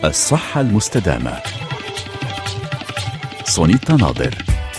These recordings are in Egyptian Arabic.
الصحة المستدامة سونيتا ناظر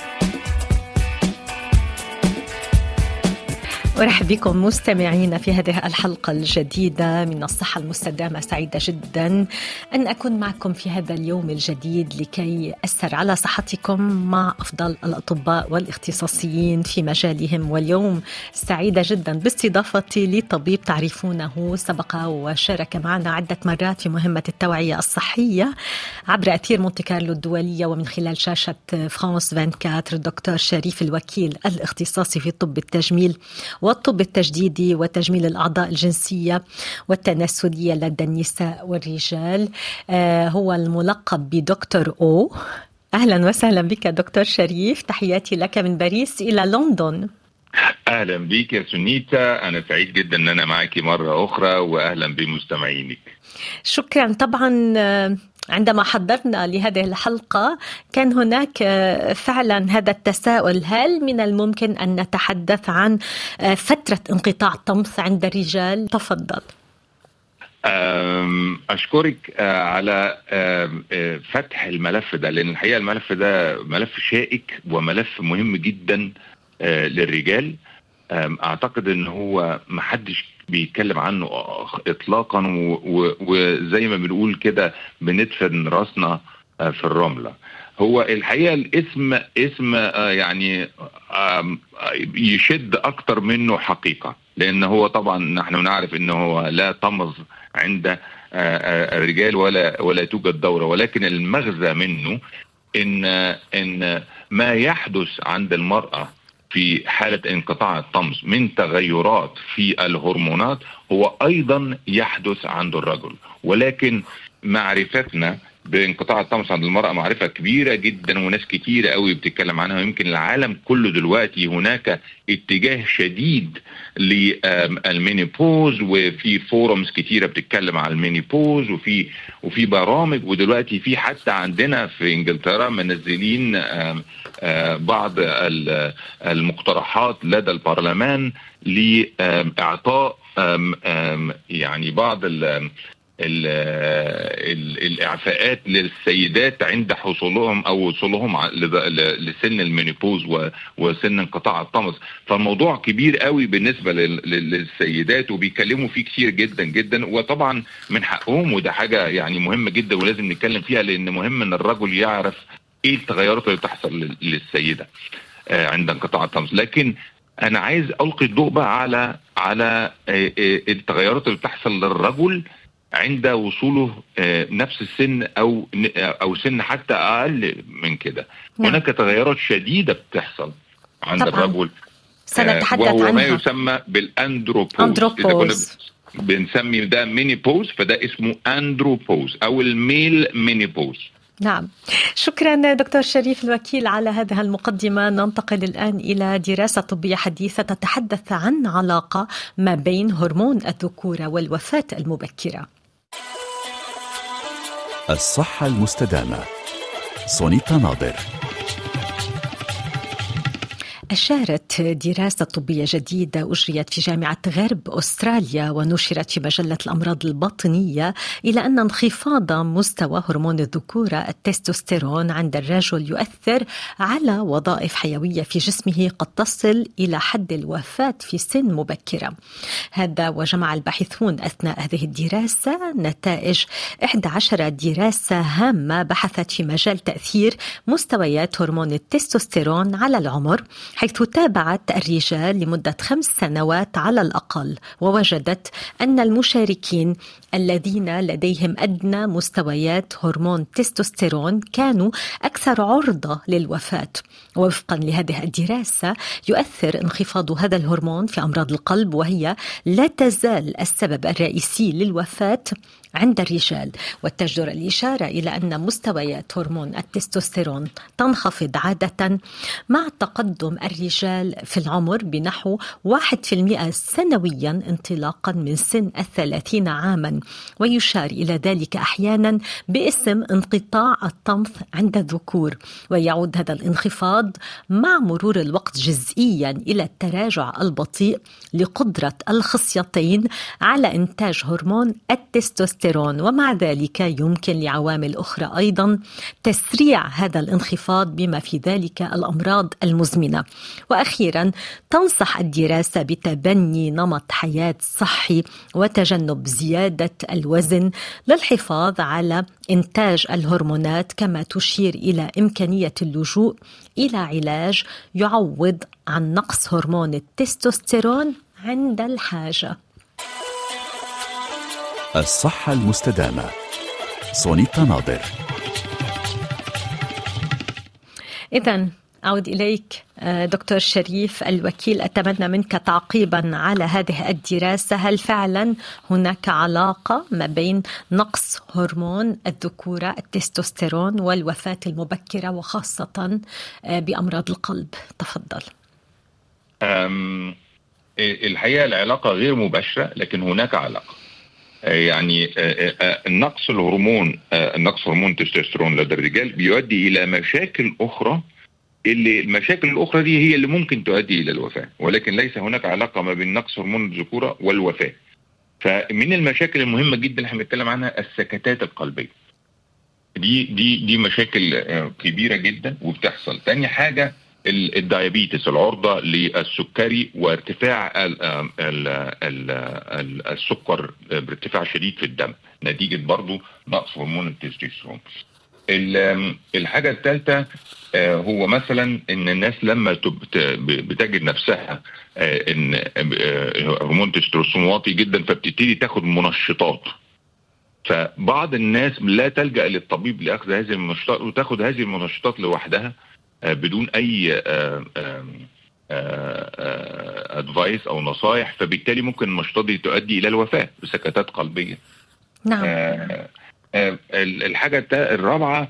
ارحب بكم مستمعينا في هذه الحلقه الجديده من الصحه المستدامه سعيده جدا ان اكون معكم في هذا اليوم الجديد لكي اسر على صحتكم مع افضل الاطباء والاختصاصيين في مجالهم واليوم سعيده جدا باستضافتي لطبيب تعرفونه سبق وشارك معنا عده مرات في مهمه التوعيه الصحيه عبر اثير مونتي كارلو الدوليه ومن خلال شاشه فرانس 24 الدكتور شريف الوكيل الاختصاصي في طب التجميل والطب التجديدي وتجميل الأعضاء الجنسية والتناسلية لدى النساء والرجال آه، هو الملقب بدكتور أو أهلا وسهلا بك دكتور شريف تحياتي لك من باريس إلى لندن اهلا بيك يا سنيتا انا سعيد جدا ان انا معاكي مره اخرى واهلا بمستمعينك شكرا طبعا آه، عندما حضرنا لهذه الحلقة كان هناك آه، فعلا هذا التساؤل هل من الممكن أن نتحدث عن آه، فترة انقطاع الطمث عند الرجال تفضل أشكرك آه، على فتح الملف ده لأن الحقيقة الملف ده ملف شائك وملف مهم جدا للرجال أعتقد أن هو محدش بيتكلم عنه اطلاقا وزي ما بنقول كده بندفن راسنا آه، في الرمله هو الحقيقه الاسم اسم آه، يعني يشد اكتر منه حقيقه لان هو طبعا نحن نعرف انه هو لا طمز عند آه، الرجال ولا ولا توجد دوره ولكن المغزى منه ان ان ما يحدث عند المراه في حالة انقطاع الطمس من تغيرات في الهرمونات هو أيضا يحدث عند الرجل ولكن معرفتنا بانقطاع الطمس عند المرأة معرفة كبيرة جدا وناس كتيرة قوي بتتكلم عنها ويمكن العالم كله دلوقتي هناك اتجاه شديد للمينيبوز وفي فورمز كتيرة بتتكلم على المينيبوز وفي وفي برامج ودلوقتي في حتى عندنا في انجلترا منزلين بعض المقترحات لدى البرلمان لاعطاء يعني بعض ال ال الاعفاءات للسيدات عند حصولهم او وصولهم لسن المينيبوز وسن انقطاع الطمس فالموضوع كبير قوي بالنسبه للسيدات وبيكلموا فيه كتير جدا جدا وطبعا من حقهم وده حاجه يعني مهمه جدا ولازم نتكلم فيها لان مهم ان الرجل يعرف ايه التغيرات اللي بتحصل للسيده آه، عند انقطاع الطمس لكن انا عايز القي الضوء بقى على على آه، آه، التغيرات اللي بتحصل للرجل عند وصوله آه، نفس السن او او سن حتى اقل من كده نعم. هناك تغيرات شديده بتحصل عند طبعا. الرجل سنتحدث آه، وهو عنها ما يسمى بالاندروبوز اندروبوز بنسمي ده ميني بوز فده اسمه اندروبوز او الميل ميني بوز نعم شكرا دكتور شريف الوكيل على هذه المقدمة ننتقل الآن إلى دراسة طبية حديثة تتحدث عن علاقة ما بين هرمون الذكورة والوفاة المبكرة الصحة المستدامة سونيتا ناظر أشارت دراسة طبية جديدة أجريت في جامعة غرب أستراليا ونشرت في مجلة الأمراض الباطنية إلى أن انخفاض مستوى هرمون الذكورة التستوستيرون عند الرجل يؤثر على وظائف حيوية في جسمه قد تصل إلى حد الوفاة في سن مبكرة هذا وجمع الباحثون أثناء هذه الدراسة نتائج 11 دراسة هامة بحثت في مجال تأثير مستويات هرمون التستوستيرون على العمر حيث تابعت الرجال لمدة خمس سنوات على الأقل ووجدت أن المشاركين الذين لديهم أدنى مستويات هرمون تستوستيرون كانوا أكثر عرضة للوفاة ووفقا لهذه الدراسة يؤثر انخفاض هذا الهرمون في أمراض القلب وهي لا تزال السبب الرئيسي للوفاة عند الرجال وتجدر الإشارة إلى أن مستويات هرمون التستوستيرون تنخفض عادة مع تقدم الرجال في العمر بنحو 1% سنويا انطلاقا من سن الثلاثين عاما ويشار إلى ذلك أحيانا باسم انقطاع الطمث عند الذكور ويعود هذا الانخفاض الأمراض مع مرور الوقت جزئيا إلى التراجع البطيء لقدرة الخصيتين على إنتاج هرمون التستوستيرون ومع ذلك يمكن لعوامل أخرى أيضا تسريع هذا الانخفاض بما في ذلك الأمراض المزمنة وأخيرا تنصح الدراسة بتبني نمط حياة صحي وتجنب زيادة الوزن للحفاظ على إنتاج الهرمونات كما تشير إلى إمكانية اللجوء إلى علاج يعوض عن نقص هرمون التستوستيرون عند الحاجة الصحة المستدامة سونيتا ناظر إذا أعود إليك آه، دكتور شريف الوكيل أتمنى منك تعقيبا على هذه الدراسة هل فعلا هناك علاقة ما بين نقص هرمون الذكورة التستوستيرون والوفاة المبكرة وخاصة آه، بأمراض القلب تفضل الحقيقة العلاقة غير مباشرة لكن هناك علاقة آه، يعني نقص الهرمون نقص هرمون التستوستيرون لدى الرجال بيؤدي الى مشاكل اخرى اللي المشاكل الاخرى دي هي اللي ممكن تؤدي الى الوفاه ولكن ليس هناك علاقه ما بين نقص هرمون الذكوره والوفاه فمن المشاكل المهمه جدا اللي احنا بنتكلم عنها السكتات القلبيه دي دي دي مشاكل آه، كبيره جدا وبتحصل تاني حاجه الدايابيتس العرضه للسكري وارتفاع السكر بارتفاع شديد في الدم نتيجه برضه نقص هرمون التستوستيرون الحاجه الثالثه آه، هو مثلا ان الناس لما بتجد نفسها آه، ان آه، هرمون تستوستيرون واطي جدا فبتبتدي تاخد منشطات فبعض الناس لا تلجا للطبيب لاخذ هذه المنشطات وتاخد هذه المنشطات لوحدها بدون اي ادفايس او نصائح فبالتالي ممكن المنشطات دي تؤدي الى الوفاه بسكتات قلبيه نعم الحاجه الرابعه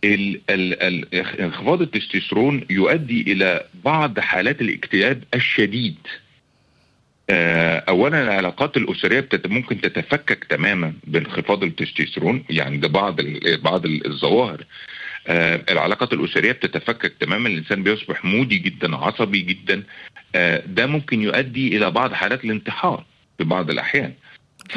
انخفاض التستوستيرون يؤدي الى بعض حالات الاكتئاب الشديد آه، اولا العلاقات الاسريه ممكن تتفكك تماما بانخفاض التستوستيرون يعني ده بعض بعض الظواهر آه، العلاقات الاسريه بتتفكك تماما الانسان بيصبح مودي جدا عصبي جدا آه، ده ممكن يؤدي الى بعض حالات الانتحار في بعض الاحيان ف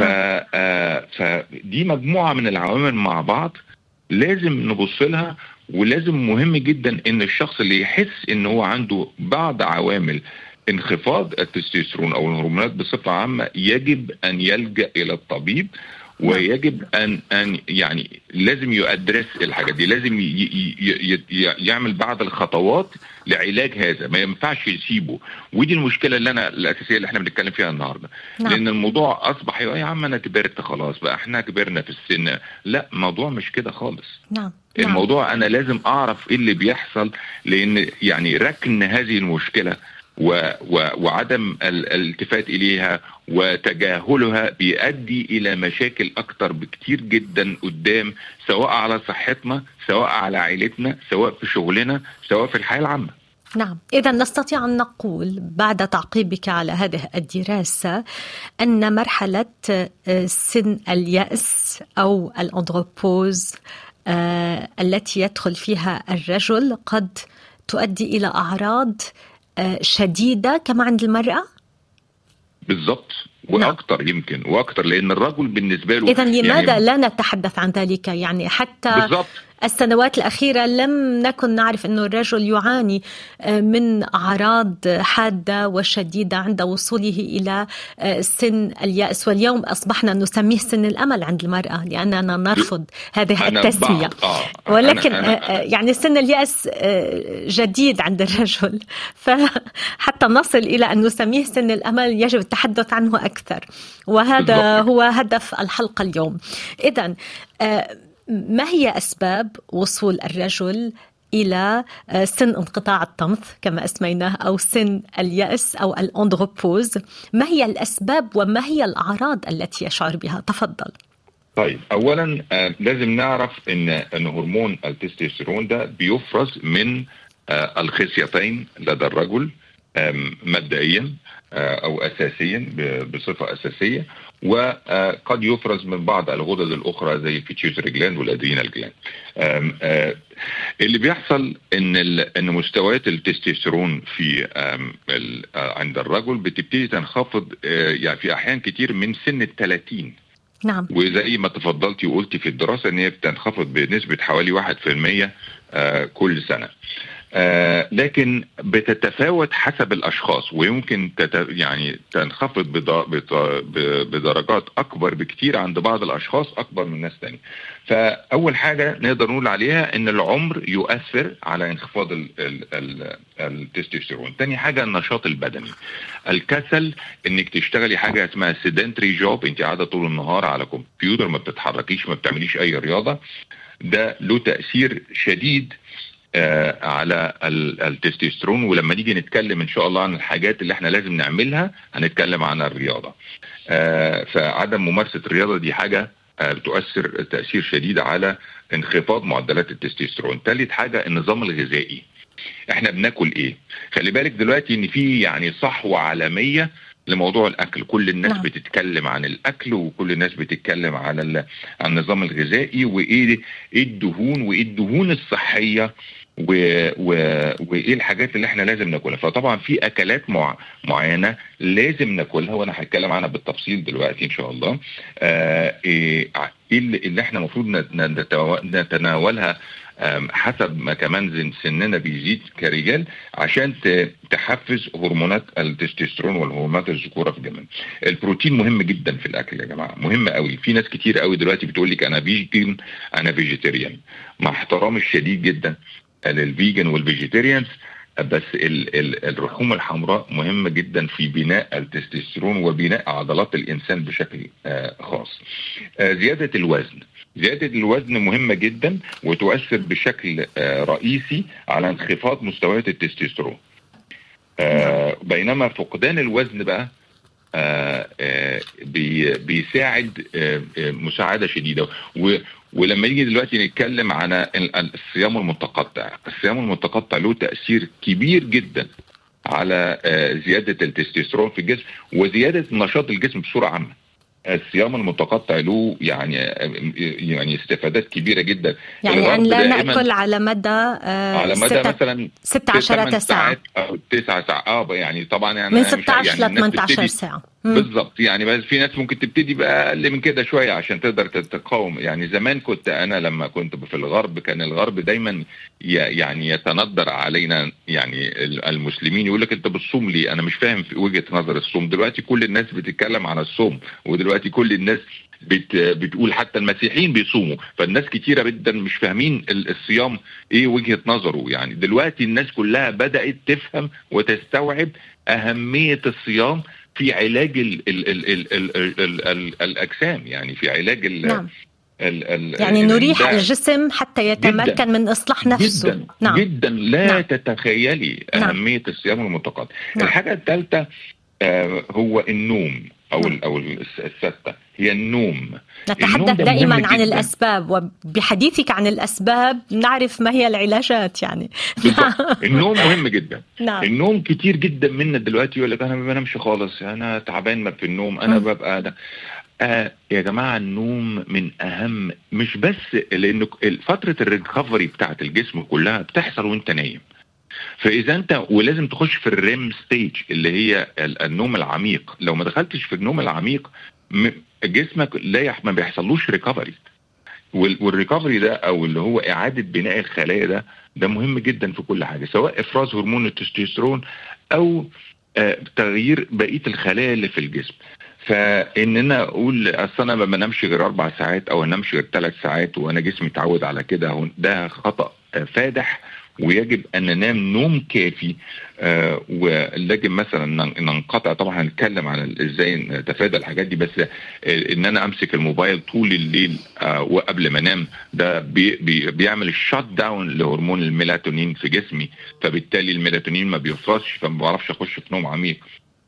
فدي مجموعه من العوامل مع بعض لازم نبص لها ولازم مهم جدا ان الشخص اللي يحس ان هو عنده بعض عوامل انخفاض التستوستيرون او الهرمونات بصفه عامه يجب ان يلجا الى الطبيب ويجب ان ان يعني لازم يؤدرس الحاجات دي لازم يعمل بعض الخطوات لعلاج هذا ما ينفعش يسيبه ودي المشكله اللي انا الاساسيه اللي احنا بنتكلم فيها النهارده نعم. لان الموضوع اصبح يا عم انا كبرت خلاص بقى احنا كبرنا في السن لا الموضوع مش كده خالص نعم الموضوع انا لازم اعرف ايه اللي بيحصل لان يعني ركن هذه المشكله و و وعدم الالتفات اليها وتجاهلها بيؤدي الى مشاكل اكتر بكتير جدا قدام سواء على صحتنا سواء على عائلتنا سواء في شغلنا سواء في الحياه العامه نعم إذا نستطيع أن نقول بعد تعقيبك على هذه الدراسة أن مرحلة آه، سن اليأس أو الأندروبوز آه، التي يدخل فيها الرجل قد تؤدي إلى أعراض آه، شديدة كما عند المرأة؟ بالضبط واكثر نعم. يمكن واكثر لان الرجل بالنسبه له اذا لماذا يعني لا نتحدث عن ذلك يعني حتى بالضبط السنوات الأخيرة لم نكن نعرف أن الرجل يعاني آه، من أعراض حادة وشديدة عند وصوله إلى آه، سن اليأس واليوم أصبحنا نسميه سن الأمل عند المرأة لأننا نرفض هذه التسمية آه. ولكن أنا أنا يعني سن اليأس جديد عند الرجل فحتى نصل إلى أن نسميه سن الأمل يجب التحدث عنه أكثر وهذا هو هدف الحلقة اليوم إذا ما هي اسباب وصول الرجل الى آه، سن انقطاع الطمث كما اسميناه او سن الياس او الاندروبوز ما هي الاسباب وما هي الاعراض التي يشعر بها تفضل طيب اولا آه، لازم نعرف ان ان هرمون التستوستيرون ده بيفرز من آه، الخصيتين لدى الرجل مبدئيا او اساسيا بصفه اساسيه وقد يفرز من بعض الغدد الاخرى زي الفيتشيوتري جلاند والادرينال جلاند اللي بيحصل ان ان مستويات التستوستيرون في عند الرجل بتبتدي تنخفض يعني في احيان كتير من سن ال 30 نعم وزي ما تفضلتي وقلتي في الدراسه ان هي بتنخفض بنسبه حوالي 1% كل سنه. آه لكن بتتفاوت حسب الاشخاص ويمكن تت يعني تنخفض بدرجات اكبر بكتير عند بعض الاشخاص اكبر من ناس تانية فاول حاجه نقدر نقول عليها ان العمر يؤثر على انخفاض التستوستيرون تاني حاجه النشاط البدني الكسل انك تشتغلي حاجه اسمها سيدنتري جوب انت قاعده طول النهار على كمبيوتر ما بتتحركيش ما بتعمليش اي رياضه ده له تاثير شديد على التستوستيرون ولما نيجي نتكلم ان شاء الله عن الحاجات اللي احنا لازم نعملها هنتكلم عن الرياضه فعدم ممارسه الرياضه دي حاجه بتؤثر تاثير شديد على انخفاض معدلات التستوستيرون ثالث حاجه النظام الغذائي احنا بناكل ايه خلي بالك دلوقتي ان في يعني صحوه عالميه لموضوع الاكل كل الناس نعم. بتتكلم عن الاكل وكل الناس بتتكلم عن عن النظام الغذائي وايه ايه الدهون وايه الدهون الصحيه و... و... وايه الحاجات اللي احنا لازم ناكلها فطبعا في اكلات مع... معينه لازم ناكلها وانا هتكلم عنها بالتفصيل دلوقتي ان شاء الله آه ايه اللي, اللي احنا المفروض نتناولها حسب ما كمان سننا بيزيد كرجال عشان تحفز هرمونات التستوستيرون والهرمونات الذكوره في الجسم. البروتين مهم جدا في الاكل يا جماعه مهم قوي في ناس كتير قوي دلوقتي بتقول لك انا فيجن انا فيجيتيريان مع احترامي الشديد جدا للفيجن والفيجيتيريانز بس ال ال الرحوم الحمراء مهمة جدا في بناء التستوستيرون وبناء عضلات الإنسان بشكل آه خاص آه زيادة الوزن زيادة الوزن مهمة جدا وتؤثر بشكل آه رئيسي على انخفاض مستويات التستوستيرون بينما فقدان الوزن بقى آه آه بي بيساعد آه مساعدة شديدة ولما يجي دلوقتي نتكلم عن الصيام المتقطع الصيام المتقطع له تأثير كبير جدا على زيادة التستوستيرون في الجسم وزيادة نشاط الجسم بصورة عامة الصيام المتقطع له يعني يعني استفادات كبيره جدا يعني ان لا ناكل على مدى آه على مدى ستة مثلا 16 ساعه او 9 ساعات اه يعني طبعا يعني من 16 ل 18 ساعه بالظبط يعني بس في ناس ممكن تبتدي باقل من كده شويه عشان تقدر تتقاوم يعني زمان كنت انا لما كنت في الغرب كان الغرب دايما يعني يتندر علينا يعني المسلمين يقول لك انت بتصوم ليه انا مش فاهم في وجهه نظر الصوم دلوقتي كل الناس بتتكلم عن الصوم ودلوقتي كل الناس بت بتقول حتى المسيحيين بيصوموا فالناس كتيره جدا مش فاهمين الصيام ايه وجهه نظره يعني دلوقتي الناس كلها بدات تفهم وتستوعب اهميه الصيام في علاج ال ال ال ال ال ال ال ال الاجسام يعني في علاج ال نعم. ال ال يعني نريح الجسم حتى يتمكن جداً من اصلاح نفسه جدا نعم جدا لا نعم. تتخيلي نعم. اهميه الصيام المتقطع نعم. الحاجه الثالثه آه هو النوم او نعم. ال او الس- السادسه هي النوم النوم نتحدث ده دائما مهم عن جداً. الاسباب وبحديثك عن الاسباب نعرف ما هي العلاجات يعني بالظبط. النوم مهم جدا نعم النوم كتير جدا منا دلوقتي يقول لك انا ما بنامش خالص انا تعبان ما في النوم انا مم. ببقى ده آه يا جماعه النوم من اهم مش بس لان فتره الريكفري بتاعت الجسم كلها بتحصل وانت نايم فاذا انت ولازم تخش في الريم ستيج اللي هي ال- النوم العميق لو ما دخلتش في النوم العميق م- جسمك لا يح... ما بيحصلوش ريكفري والريكفري ده او اللي هو اعاده بناء الخلايا ده ده مهم جدا في كل حاجه سواء افراز هرمون التستوستيرون او آه، تغيير بقيه الخلايا اللي في الجسم فان انا اقول اصل انا ما بنامش غير اربع ساعات او انامش غير ثلاث ساعات وانا جسمي اتعود على كده هو- ده خطا آه، فادح ويجب ان ننام نوم كافي آه ويجب مثلا نن- ننقطع طبعا هنتكلم عن ال- ازاي نتفادى الحاجات دي بس آه ان انا امسك الموبايل طول الليل آه وقبل ما انام ده بي بي بيعمل الشات داون لهرمون الميلاتونين في جسمي فبالتالي الميلاتونين ما بيفرزش فما بعرفش اخش في نوم عميق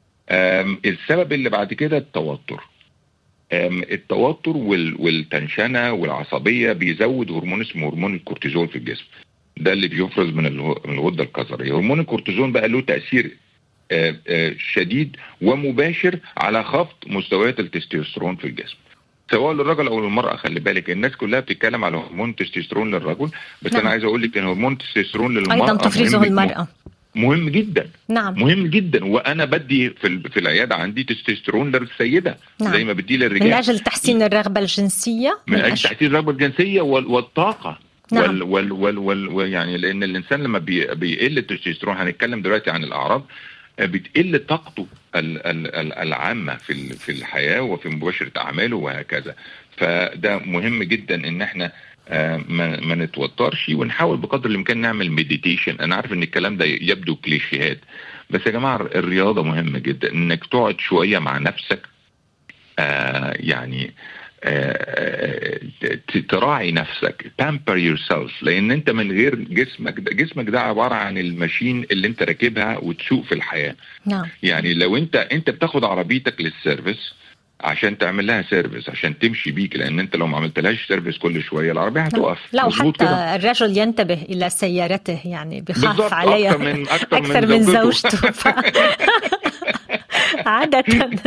آم، السبب اللي بعد كده التوتر آم، التوتر وال- والتنشنه والعصبيه بيزود هرمون اسمه هرمون الكورتيزول في الجسم ده اللي بيفرز من الهو- من الغده الكظريه هرمون الكورتيزون بقى له تاثير آه، آه، شديد ومباشر على خفض مستويات التستوستيرون في الجسم سواء للرجل او للمراه خلي بالك الناس كلها بتتكلم على هرمون التستوستيرون للرجل بس نعم. انا عايز اقول لك ان هرمون التستوستيرون للمراه ايضا تفرزه مهم- المراه مهم جدا نعم مهم جدا وانا بدي في ال- في العياده عندي تستوستيرون للسيده نعم. زي ما بدي من للرجال اجل تحسين الرغبه الجنسيه من اجل أجل- تحسين الرغبه الجنسيه وال- والطاقه نعم. وال وال وال وال وال- يعني لان الانسان لما بي بيقل التستوستيرون هنتكلم دلوقتي عن الاعراض آه، بتقل طاقته ال- ال- ال- العامه في ال- في الحياه وفي مباشره اعماله وهكذا فده مهم جدا ان احنا آه، ما ما نتوترش ونحاول بقدر الامكان نعمل مديتيشن انا عارف ان الكلام ده يبدو كليشيهات بس يا جماعه الرياضه مهمه جدا انك تقعد شويه مع نفسك آه يعني آه، ت- تراعي نفسك pamper yourself لان انت من غير جسمك ده جسمك ده عباره عن الماشين اللي انت راكبها وتسوق في الحياه نعم يعني لو انت انت بتاخد عربيتك للسيرفيس عشان تعمل لها سيرفيس عشان تمشي بيك لان انت لو ما عملتلهاش سيرفيس كل شويه العربيه هتقف لا مظبوط وحتى كده الرجل ينتبه الى سيارته يعني بخاف بالظبط عليها اكتر من اكتر, اكثر من زوجته ف... عادة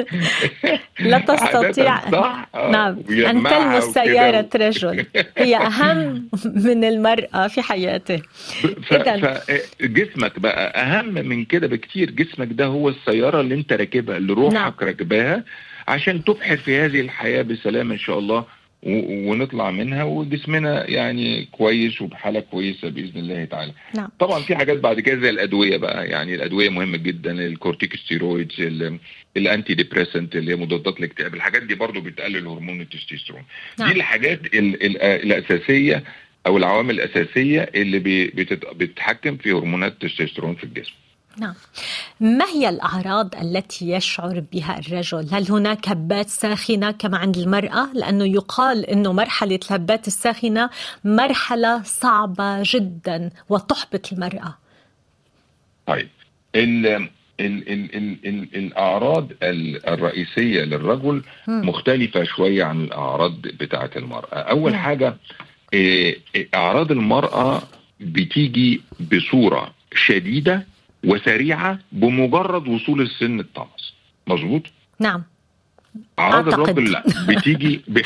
لا تستطيع عادة صح آه، نعم أن ويجمعها تلمس وكده. سيارة رجل هي أهم من المرأة في حياته ف- إذن- فجسمك بقى اهم من كده بكتير جسمك ده هو السياره اللي انت راكبها اللي روحك نعم. راكباها عشان تبحر في هذه الحياه بسلام ان شاء الله و- ونطلع منها وجسمنا يعني كويس وبحاله كويسه باذن الله تعالى. نعم طبعا في حاجات بعد كده زي الادويه بقى يعني الادويه مهمه جدا الكورتيكوستيرويدز ال- الانتي ديبريسنت اللي هي مضادات الاكتئاب الحاجات دي برضو بتقلل هرمون التستوستيرون. نعم. دي الحاجات ال ال الاساسيه او العوامل الاساسيه اللي بي- بتت- بتتحكم في هرمونات التستوستيرون في الجسم. نعم ما هي الأعراض التي يشعر بها الرجل؟ هل هناك هبات ساخنة كما عند المرأة؟ لأنه يقال أنه مرحلة الهبات الساخنة مرحلة صعبة جدا وتحبط المرأة طيب ال ال ال ال ال الاعراض ال- الرئيسيه للرجل مم. مختلفه شويه عن الاعراض بتاعه المراه اول نعم. حاجه إيه، إيه، اعراض المراه بتيجي بصوره شديده وسريعه بمجرد وصول السن الطمس مظبوط نعم اعراض أعتقد. الرجل لا بتيجي ب...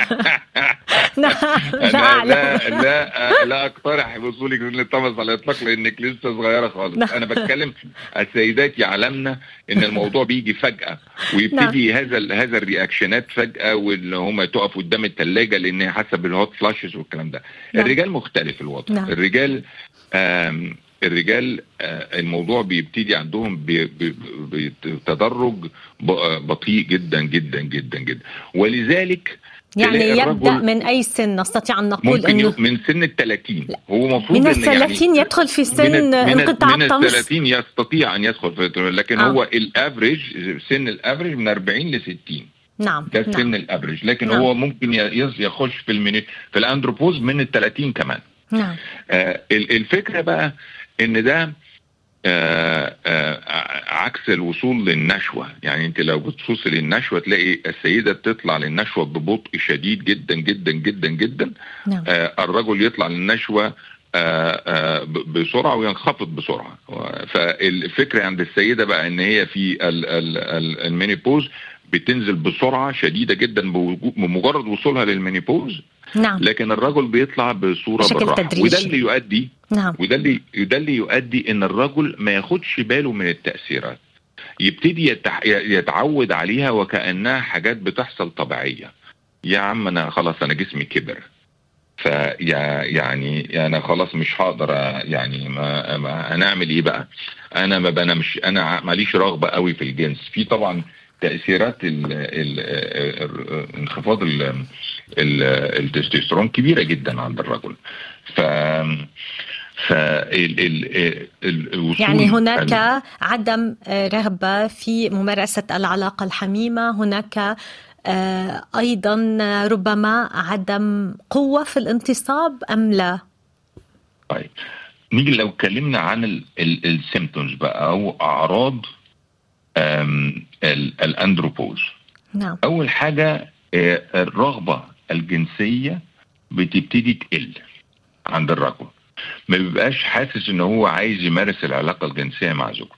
نعم لا أنا أعلم لا لا لا اقترح وصولك للطمس على الاطلاق لانك لسه صغيره خالص نعم. انا بتكلم السيدات يعلمن ان الموضوع بيجي فجاه ويبتدي هذا ال- هذا الرياكشنات فجاه وان هم تقف قدام الثلاجه لان حسب الهوت فلاشز والكلام ده نعم. الرجال مختلف الوضع نعم. الرجال آم الرجال آه، الموضوع بيبتدي عندهم ب- ب- ب- بتدرج ب- بطيء جدا جدا جدا جدا ولذلك يعني تلاقي يبدأ الرجل من أي سن نستطيع أن نقول ممكن أنه يو- من سن ال 30 هو المفروض من إن الثلاثين يعني يدخل في من سن ال- من ال- انقطاع من ال الطمس 30 يستطيع ان يدخل في لكن آه. هو الافريج سن الافريج من 40 ل 60 نعم ده نعم سن الافريج لكن نعم. هو ممكن ي- يز- يخش في الميني في الاندروبوز من ال 30 كمان نعم آه ال- الفكره بقى ان ده آه آه ع- عكس الوصول للنشوة يعني انت لو بتوصل للنشوة تلاقي السيدة بتطلع للنشوة ببطء شديد جدا جدا جدا جدا نعم آه الرجل يطلع للنشوة آه آه ب- بسرعة وينخفض بسرعة فالفكرة عند السيدة بقى ان هي في ال- ال- ال- المينيبوز بتنزل بسرعة شديدة جدا بوجو- بمجرد وصولها للمينيبوز نعم لكن الرجل بيطلع بصورة بشكل بالراحة تدريجي. وده اللي يؤدي نعم وده اللي ده اللي يؤدي ان الرجل ما ياخدش باله من التاثيرات يبتدي يتح... يتعود عليها وكانها حاجات بتحصل طبيعيه يا عم انا خلاص انا جسمي كبر فيا يعني انا خلاص مش هقدر أ- يعني ما, ما هنعمل ايه بقى انا ما انا مش انا ع- ماليش رغبه قوي في الجنس في طبعا تاثيرات ال ال ال انخفاض ال ال التستوستيرون كبيره جدا عند الرجل ف فال ال ال الوصول يعني هناك عدم آه، رغبة في ممارسة العلاقة الحميمة هناك آه، أيضا ربما عدم قوة في الانتصاب أم لا طيب نيجي لو اتكلمنا عن السيمتومز بقى او اعراض آم، ال- الاندروبوز نعم اول حاجه آه، الرغبه الجنسيه بتبتدي تقل عند الرجل ما بيبقاش حاسس ان هو عايز يمارس العلاقه الجنسيه مع زوجته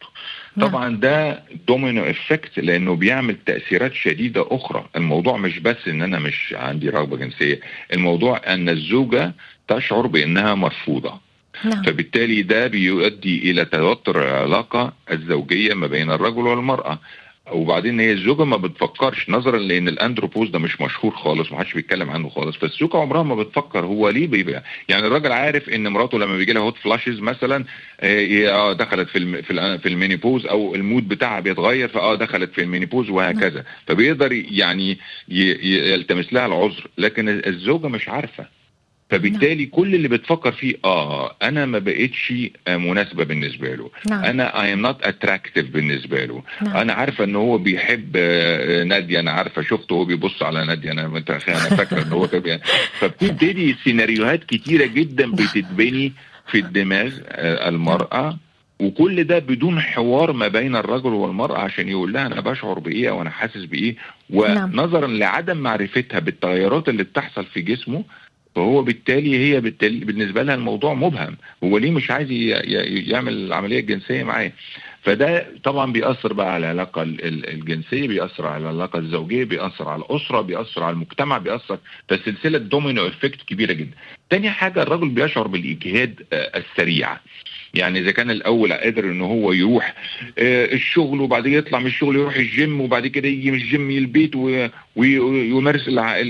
نعم. طبعا ده دومينو افكت لانه بيعمل تاثيرات شديده اخرى الموضوع مش بس ان انا مش عندي رغبه جنسيه الموضوع ان الزوجه تشعر بانها مرفوضه نعم. فبالتالي ده بيؤدي الى توتر العلاقه الزوجيه ما بين الرجل والمراه وبعدين هي الزوجه ما بتفكرش نظرا لان الاندروبوز ده مش مشهور خالص ومحدش بيتكلم عنه خالص فالزوجه عمرها ما بتفكر هو ليه بيبقى يعني الراجل عارف ان مراته لما بيجي لها هوت فلاشز مثلا اه, آه، دخلت في في في المينيبوز او المود بتاعها بيتغير فاه دخلت في المينيبوز وهكذا فبيقدر يعني يلتمس لها العذر لكن الزوجه مش عارفه فبالتالي نعم. كل اللي بتفكر فيه اه انا ما بقتش مناسبه بالنسبه له نعم. انا اي ام نوت اتراكتيف بالنسبه له نعم. انا عارفه ان هو بيحب آه، ناديه انا عارفه شفته وهو بيبص على ناديه انا انا فاكره ان هو كده فبتبتدي سيناريوهات كتيره جدا بتتبني في الدماغ آه، المراه وكل ده بدون حوار ما بين الرجل والمرأة عشان يقول لها أنا بشعر بإيه وأنا حاسس بإيه نعم. ونظرا لعدم معرفتها بالتغيرات اللي بتحصل في جسمه فهو بالتالي هي بالتالي بالنسبة لها الموضوع مبهم هو ليه مش عايز يعمل العملية الجنسية معاه فده طبعا بيأثر بقى على العلاقة الجنسية بيأثر على العلاقة الزوجية بيأثر على الأسرة بيأثر على المجتمع بيأثر فسلسلة دومينو افكت كبيرة جدا تاني حاجة الرجل بيشعر بالإجهاد آه، السريع يعني اذا كان الاول قادر ان هو يروح آه، الشغل وبعد كده يطلع من الشغل يروح الجيم وبعد كده يجي من الجيم البيت ويمارس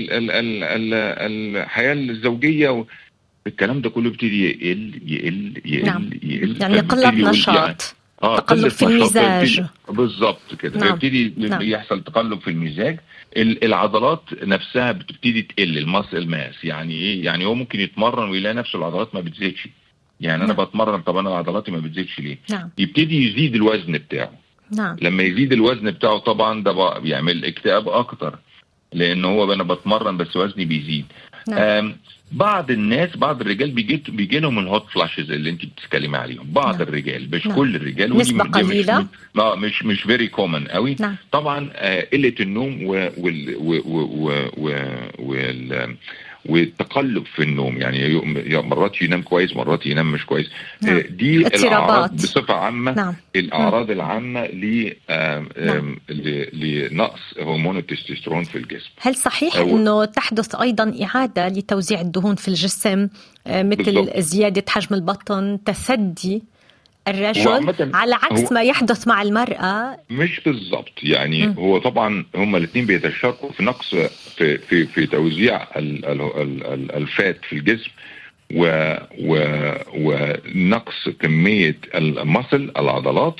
الحياه الزوجيه الكلام ده كله بيبتدي يقل يقل يقل نعم. يقل يعني قلة نشاط آه تقلب في المزاج بالظبط كده نعم. يبتدي نعم. يحصل تقلب في المزاج العضلات نفسها بتبتدي تقل الماس الماس يعني ايه يعني هو ممكن يتمرن ويلاقي نفسه العضلات ما بتزيدش يعني انا نعم. بتمرن طب انا عضلاتي ما بتزيدش ليه نعم. يبتدي يزيد الوزن بتاعه نعم. لما يزيد الوزن بتاعه طبعا ده بيعمل اكتئاب اكتر لان هو انا بتمرن بس وزني بيزيد نعم. بعض الناس بعض الرجال بيجي بيجي لهم الهوت فلاشز اللي انت بتتكلمي عليهم بعض نعم. الرجال مش نعم. كل الرجال نسبة قليلة مش لا مش مش فيري كومن قوي نعم. طبعا آه قلة النوم وال وال وال والتقلب في النوم يعني مرات ينام كويس مرات ينام مش كويس نعم. آه، دي الاعراض بصفه عامه نعم. الاعراض نعم. العامه نعم. لنقص هرمون التستوستيرون في الجسم هل صحيح أو... انه تحدث ايضا اعاده لتوزيع الدهون في الجسم آه، مثل بالضبط. زياده حجم البطن تثدي الرجل على عكس ما يحدث مع المرأة مش بالضبط يعني م. هو طبعا هما الاثنين بيتشاركوا في نقص في في في توزيع الفات في الجسم و و ونقص كمية المصل العضلات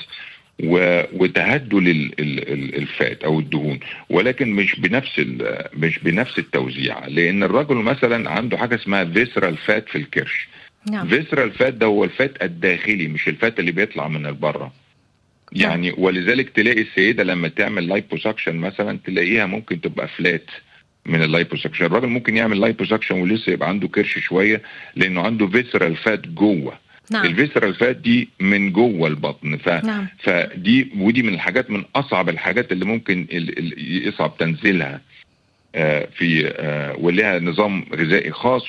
وتهدل الفات او الدهون ولكن مش بنفس مش بنفس التوزيع لان الرجل مثلا عنده حاجه اسمها فيسرال فات في الكرش نعم. فيسرال فات ده هو الفات الداخلي مش الفات اللي بيطلع من البره نعم. يعني ولذلك تلاقي السيدة لما تعمل لايبوسكشن مثلا تلاقيها ممكن تبقى فلات من اللايبوسكشن الراجل ممكن يعمل لايبوسكشن ولسه يبقى عنده كرش شوية لانه عنده فيسرال فات جوه نعم. الفيسرال فات دي من جوه البطن ف... نعم. فدي ودي من الحاجات من اصعب الحاجات اللي ممكن يصعب تنزيلها آه، في آه، ولها نظام غذائي خاص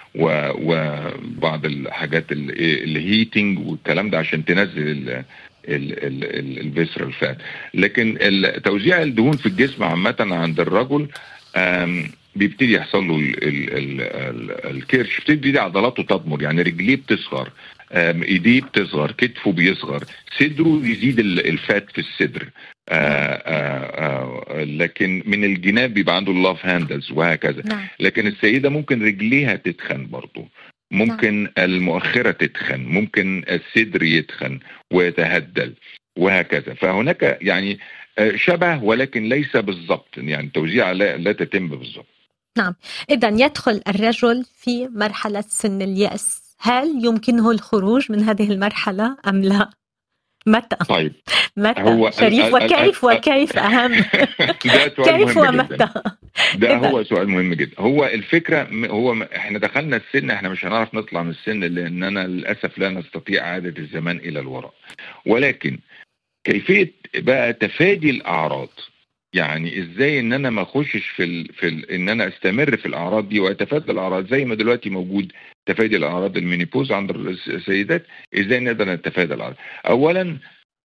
وبعض الحاجات الهيتنج والكلام ده عشان تنزل الفيسرال فات لكن توزيع الدهون في الجسم عامه عند الرجل بيبتدي يحصل له الكرش بتبتدي عضلاته تضمر يعني رجليه بتصغر ايديه بتصغر كتفه بيصغر صدره يزيد الفات في الصدر آآ آآ لكن من الجناب بيبقى عنده اللاف هاندلز وهكذا نعم. لكن السيده ممكن رجليها تتخن برضه ممكن نعم. المؤخره تتخن ممكن الصدر يتخن ويتهدل وهكذا فهناك يعني شبه ولكن ليس بالضبط يعني التوزيع لا, لا تتم بالضبط نعم إذا يدخل الرجل في مرحلة سن اليأس هل يمكنه الخروج من هذه المرحلة أم لا؟ متى؟ طيب متى؟ هو شريف وكيف وكيف أهم؟ كيف ومتى؟ ده هو سؤال مهم جدا هو الفكرة هو احنا دخلنا السن احنا مش هنعرف نطلع من السن لأننا للأسف لا نستطيع إعادة الزمان إلى الوراء ولكن كيفية بقى تفادي الأعراض يعني ازاي ان انا ما اخشش في ال... في ال... ان انا استمر في الاعراض دي واتفادى الاعراض زي ما دلوقتي موجود تفادي الاعراض المينيبوز عند السيدات ازاي نقدر نتفادى الاعراض اولا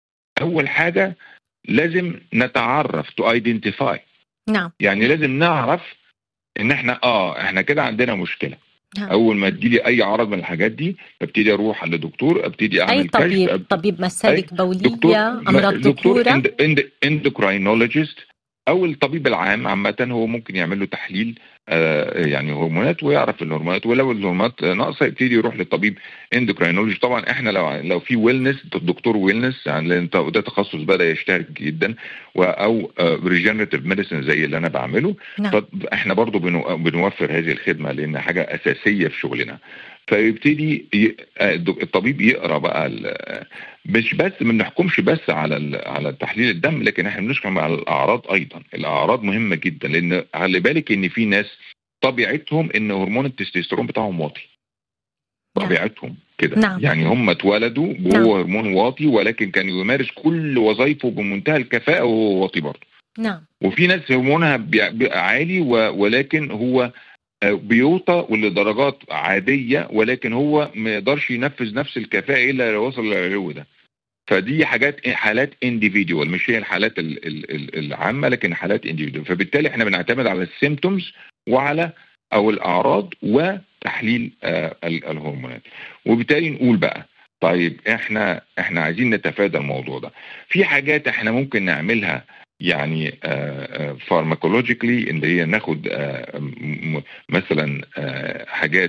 اول حاجه لازم نتعرف تو ايدنتيفاي نعم يعني لازم نعرف ان احنا اه احنا كده عندنا مشكله نعم. اول ما تجيلي اي عرض من الحاجات دي ببتدي اروح لدكتور ابتدي اعمل اي طبيب كشف طبيب مسالك دكتور بوليه امراض دكتور ذكوره اندوكراينولوجيست او الطبيب العام عامه هو ممكن يعمل له تحليل آه، يعني هرمونات ويعرف الهرمونات ولو الهرمونات ناقصه يبتدي يروح للطبيب اندوكراينولوجي طبعا احنا لو لو في ويلنس دكتور ويلنس يعني لان ده تخصص بدا يشتهر جدا و- او ريجنريتيف ميديسن زي اللي انا بعمله نعم طب احنا برضو بنو- بنوفر هذه الخدمه لان حاجه اساسيه في شغلنا فيبتدي ي- آه، الطبيب يقرا بقى ال- مش بس ما بنحكمش بس على ال- على تحليل الدم لكن احنا بنحكم على الاعراض ايضا الاعراض مهمه جدا لان خلي بالك ان في ناس طبيعتهم ان هرمون التستوستيرون بتاعهم واطي نعم. طبيعتهم كده نعم. يعني هم اتولدوا وهو هرمون واطي ولكن كان يمارس كل وظائفه بمنتهى الكفاءه وهو واطي برضه نعم وفي ناس هرمونها بي- بي- عالي و- ولكن هو آه، بيوطى ولدرجات عاديه ولكن هو ما يقدرش ينفذ نفس الكفاءه الا لو وصل للعلو ده فدي حاجات حالات انديفيدوال مش هي الحالات ال- ال- ال- العامه لكن حالات انديفيدوال فبالتالي احنا بنعتمد على السيمتومز وعلى او الاعراض وتحليل آه، ال- الهرمونات وبالتالي نقول بقى طيب احنا احنا عايزين نتفادى الموضوع ده في حاجات احنا ممكن نعملها يعني فارماكولوجيكلي اللي هي ناخد آه، م- م- مثلا آه، حاجات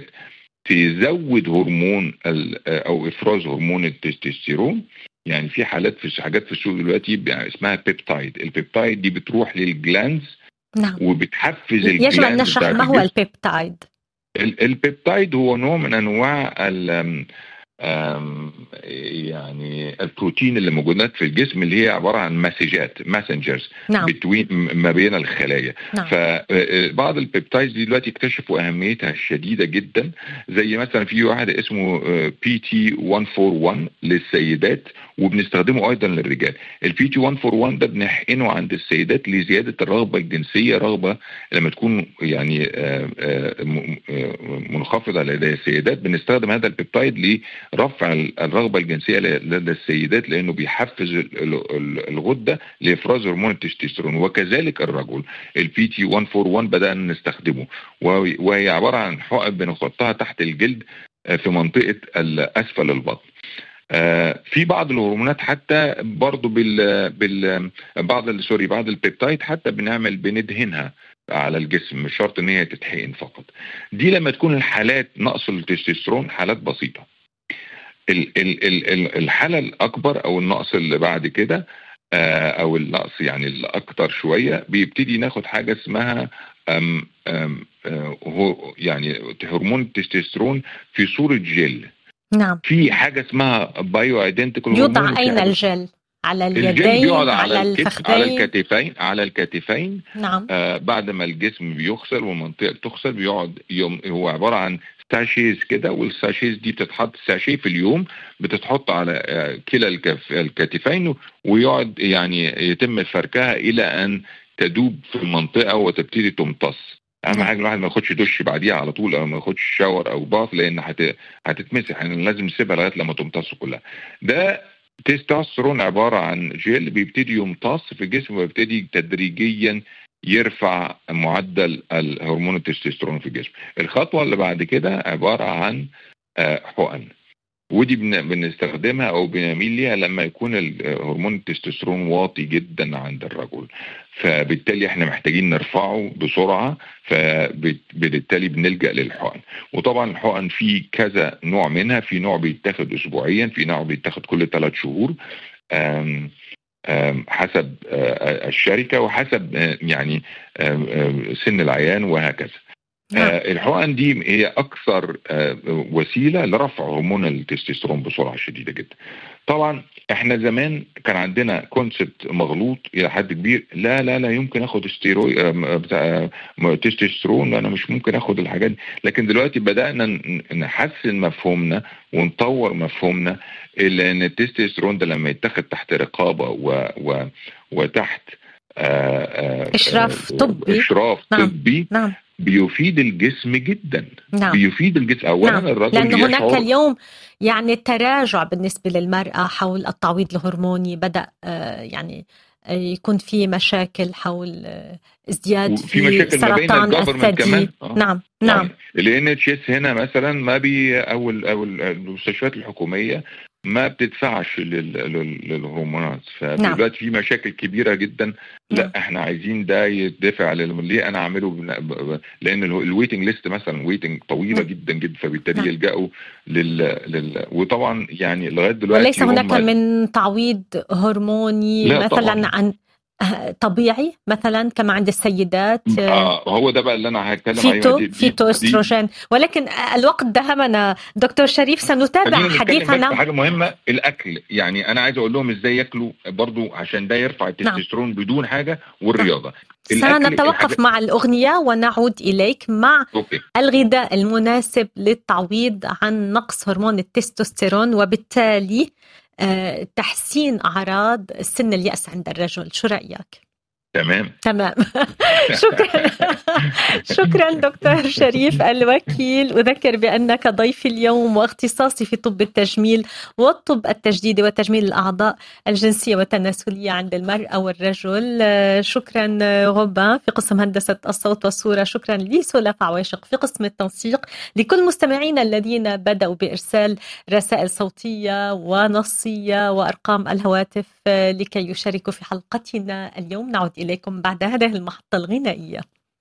تزود هرمون ال- آه، او افراز هرمون التستوستيرون يعني في حالات في حاجات في السوق دلوقتي بي- اسمها بيبتايد البيبتايد دي بتروح للجلاندز نعم وبتحفز يجب ان الجلاند نشرح بتاعت ما هو الجسم. البيبتايد ال- البيبتايد هو نوع من انواع ال أم- أم، يعني البروتين اللي موجودات في الجسم اللي هي عباره عن مسجات ماسنجرز نعم بتوين ما بين الخلايا نعم فبعض البيبتايدز دي دلوقتي اكتشفوا اهميتها الشديده جدا زي مثلا في واحد اسمه بي تي 141 للسيدات وبنستخدمه ايضا للرجال البي تي 141 ده بنحقنه عند السيدات لزياده الرغبه الجنسيه رغبه لما تكون يعني آه، آه، م- آه، منخفضه لدى السيدات بنستخدم هذا البيبتايد لرفع الرغبه الجنسيه لدى السيدات لانه بيحفز ال- ال- ال- الغده لافراز هرمون التستوستيرون وكذلك الرجل البي تي 141 بدانا نستخدمه وهي وهي عباره عن حقن بنحطها تحت الجلد آه، في منطقه ال- اسفل البطن آه، في بعض الهرمونات حتى برضو بال بال بعض ال- سوري بعض البيبتايد حتى بنعمل بندهنها على الجسم مش شرط ان هي تتحقن فقط دي لما تكون الحالات نقص التستوستيرون حالات بسيطه ال ال ال ال الحاله الاكبر او النقص اللي بعد كده آه، او النقص يعني الاكتر شويه بيبتدي ناخد حاجه اسمها أم أم آه، هو يعني هرمون التستوستيرون في صوره جل نعم في حاجه اسمها بايو ايدنتيكال يوضع اين الجل على الجل اليدين بيقعد على على الكتف على الفخذين الكتفين على الكتفين نعم آه بعد ما الجسم بيغسل والمنطقه تغسل بيقعد يوم هو عباره عن ساشيز كده والساشيز دي بتتحط ساشيه في اليوم بتتحط على آه كلا الكف الكتفين ويقعد يعني يتم فركها الى ان تدوب في المنطقه وتبتدي تمتص اهم نعم. حاجه الواحد ما ياخدش دش بعديها على طول او ما ياخدش شاور او باث لان هت... هتتمسح يعني لازم نسيبها لغايه لما تمتص كلها ده تستوستيرون عباره عن جيل بيبتدي يمتص في الجسم ويبتدي تدريجيا يرفع معدل الهرمون التستوستيرون في الجسم الخطوه اللي بعد كده عباره عن آه، حقن ودي بن- بنستخدمها او بنميل ليها لما يكون ال- هرمون التستوستيرون واطي جدا عند الرجل فبالتالي احنا محتاجين نرفعه بسرعه فبالتالي بنلجا للحقن وطبعا الحقن في كذا نوع منها في نوع بيتاخد اسبوعيا في نوع بيتاخد كل ثلاث شهور آم آم حسب آه، الشركه وحسب آه، يعني آم، آم، سن العيان وهكذا نعم آه، الحقن دي هي اكثر آه، وسيله لرفع هرمون التستوستيرون بسرعه شديده جدا. طبعا احنا زمان كان عندنا كونسبت مغلوط الى حد كبير لا لا لا يمكن اخد استيروي آه، بتاع آه، تستوستيرون انا مش ممكن اخد الحاجات دي لكن دلوقتي بدانا ن- نحسن مفهومنا ونطور مفهومنا الا ان التستوستيرون ده لما يتاخد تحت رقابه و و وتحت اشراف طبي اشراف نعم. طبي نعم بيفيد الجسم جدا نعم بيفيد الجسم اولا نعم. الرجل لأن هناك يشعر اليوم يعني تراجع بالنسبة للمرأة حول التعويض الهرموني بدأ آه، يعني آه، يكون في مشاكل حول آه، ازدياد وفي في مشاكل ما بين سرطان الجفرمنت الثدي كمان آه. نعم نعم الان اتش اس هنا مثلا ما بي او ال او ال- المستشفيات الحكوميه ما بتدفعش لل- لل- للهرمونات فدلوقتي في مشاكل كبيره جدا نعم. لا احنا عايزين ده يدفع لل- ليه انا اعمله بن- ب- ب- لان الويتنج ليست مثلا ويتنج طويله نعم. جدا جدا فبالتالي نعم. يلجأوا لل, لل وطبعا يعني لغايه دلوقتي وليس هناك هم- من تعويض هرموني لا مثلا طبعاً. عن آه، طبيعي مثلا كما عند السيدات آه، آه هو ده بقى اللي انا هتكلم فيتو عليه دي- دي- فيتو دي- استروجين ولكن الوقت دهمنا دكتور شريف سنتابع خلينا نتكلم بس في حديثنا حاجه مهمه الاكل يعني انا عايز اقول لهم ازاي ياكلوا برضو عشان ده يرفع التستوستيرون بدون حاجه والرياضه الأكل سنتوقف الحاجة- مع الأغنية ونعود إليك مع اوكي الغذاء المناسب للتعويض عن نقص هرمون التستوستيرون وبالتالي آه، تحسين أعراض سن اليأس عند الرجل شو رأيك؟ تمام تمام شكرا شكرا دكتور شريف الوكيل أذكر بأنك ضيفي اليوم واختصاصي في طب التجميل والطب التجديدي وتجميل الأعضاء الجنسية والتناسلية عند المرأة والرجل آه، شكرا آه، غبان في قسم هندسة الصوت والصورة شكرا لسولاف عواشق في قسم التنسيق لكل مستمعينا الذين بدأوا بإرسال رسائل صوتية ونصية وأرقام الهواتف آه، لكي يشاركوا في حلقتنا اليوم نعود إليكم بعد هذه المحطة الغنائية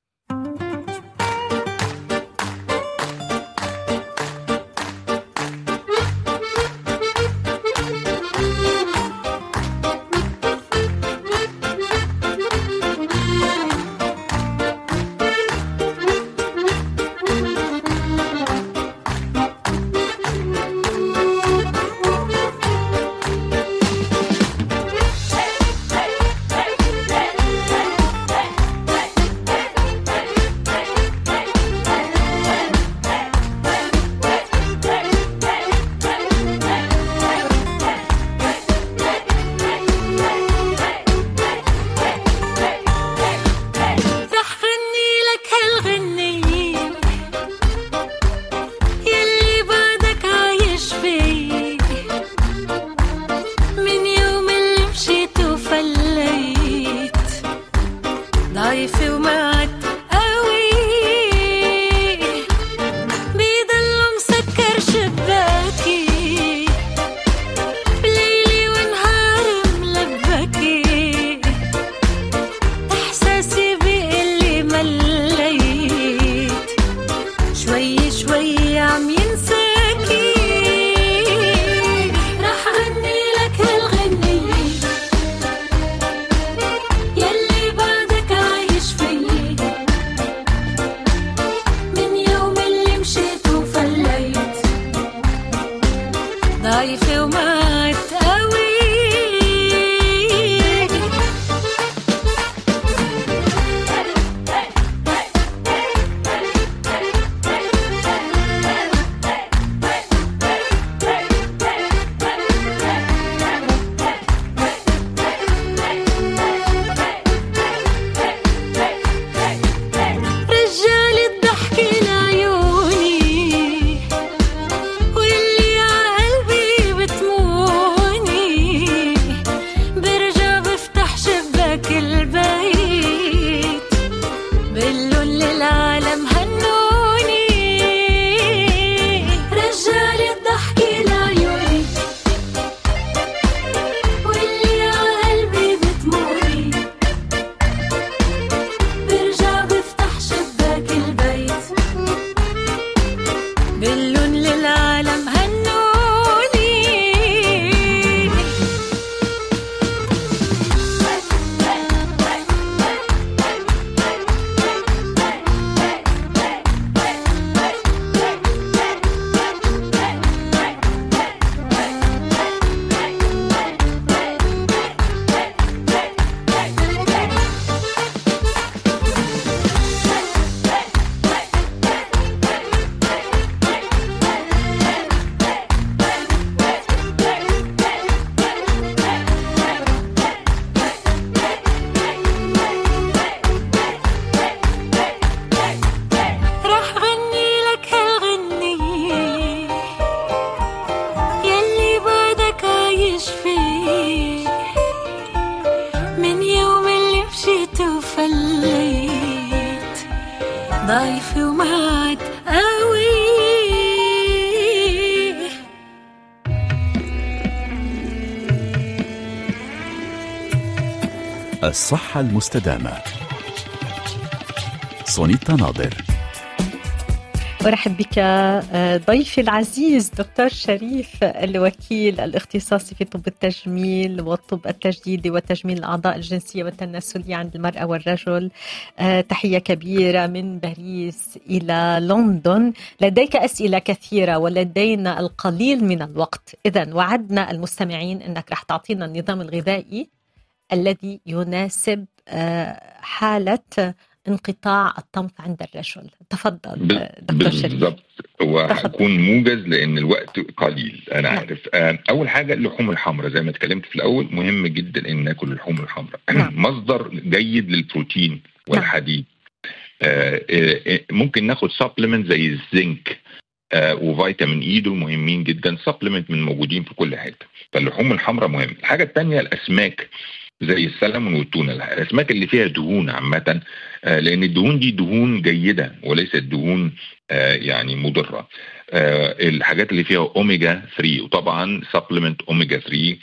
رح غني لك هالغنية يلي بعدك عايش فيه من يوم اللي مشيت وفليت ضعيفة وما عدت قوي بيضل مسكر شباكي بليلي ونهاري ملبكي احساسي بقلي مليت شوي شوي عم ينساكي رح غني لك هالغنية يلي بعدك عايش فيي ضايفي ومعد قوي الصحة المستدامة سونيتا ناظر برحب بك آه، ضيفي العزيز دكتور شريف الوكيل الاختصاصي في طب التجميل والطب التجديدي وتجميل الاعضاء الجنسيه والتناسليه عند المراه والرجل آه، تحيه كبيره من باريس الى لندن لديك اسئله كثيره ولدينا القليل من الوقت اذا وعدنا المستمعين انك راح تعطينا النظام الغذائي الذي يناسب آه، حاله انقطاع الطمث عند الرجل تفضل ب- آه، دكتور شريف بالظبط وهكون موجز لان الوقت قليل انا نعم. عارف آه، اول حاجه اللحوم الحمراء زي ما اتكلمت في الاول مهم جدا ان ناكل اللحوم الحمراء نعم. مصدر جيد للبروتين والحديد آه، آه، آه، ممكن ناخد سبلمنت زي الزنك آه، وفيتامين اي دول مهمين جدا سبلمنت من موجودين في كل حته فاللحوم الحمراء مهم الحاجه الثانيه الاسماك زي السلمون والتونه الاسماك اللي فيها دهون عامه آه، لان الدهون دي دهون جيده وليست دهون آه، يعني مضره آه، الحاجات اللي فيها اوميجا 3 وطبعا سبلمنت اوميجا 3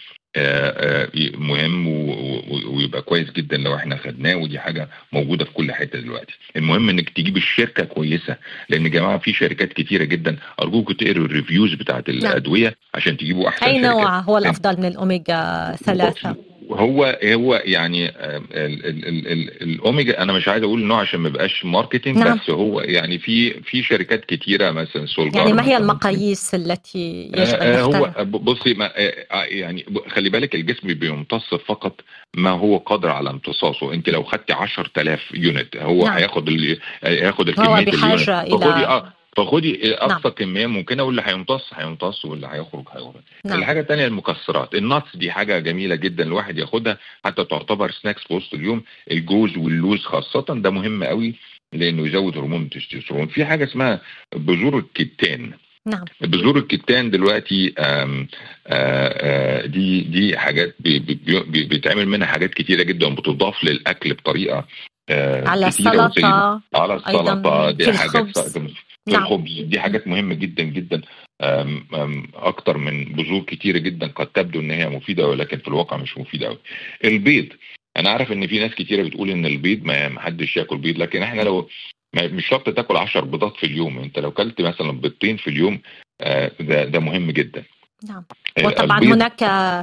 آه، آه، مهم و- و- ويبقى كويس جدا لو احنا خدناه ودي حاجه موجوده في كل حته دلوقتي المهم انك تجيب الشركه كويسه لان يا جماعه في شركات كتيره جدا ارجوكم تقروا الريفيوز بتاعت الادويه عشان تجيبوا احسن أي شركات. نوع هو الأفضل من الأوميجا ثلاثة؟ هو هو يعني آه، ال ال ال ال الاوميجا انا مش عايز اقول نوع عشان ما يبقاش ماركتنج نعم. بس هو يعني في في شركات كتيره مثلا سولجار يعني ما هي مثلاً. المقاييس التي يجب آه، أن آه، هو نختارها؟ ب- بصي ما آه، آه، يعني ب- خلي بالك الجسم بيمتص فقط ما هو قادر على امتصاصه انت لو خدتي 10000 يونت هو نعم. هياخد ال... هياخد هو الكميه بحاجة اليونت. فخدي إلى- اه فخدي اقصى نعم. كميه ممكنه واللي هيمتص هيمتص واللي هيخرج هيخرج نعم الحاجه الثانيه المكسرات الناتس دي حاجه جميله جدا الواحد ياخدها حتى تعتبر سناكس في وسط اليوم الجوز واللوز خاصه ده مهم قوي لانه يزود هرمون التستوستيرون في حاجه اسمها بذور الكتان نعم بذور الكتان دلوقتي آم، آه، آه، دي دي حاجات بي- بي- بي- بيتعمل منها حاجات كتيره جدا بتضاف للاكل بطريقه آه، على كتيرة وسيدة. السلطة على أيضاً السلطه في دي حاجات الخبز. في نعم. الخبز دي حاجات مهمه جدا جدا آم، آم، اكتر من بذور كتيره جدا قد تبدو ان هي مفيده ولكن في الواقع مش مفيده قوي البيض انا عارف ان في ناس كتيره بتقول ان البيض ما ما حدش ياكل بيض لكن احنا لو ما- مش شرط تاكل 10 بيضات في اليوم انت لو كلت مثلا بيضتين في اليوم آه، ده ده مهم جدا نعم آه، وطبعا البيض- هناك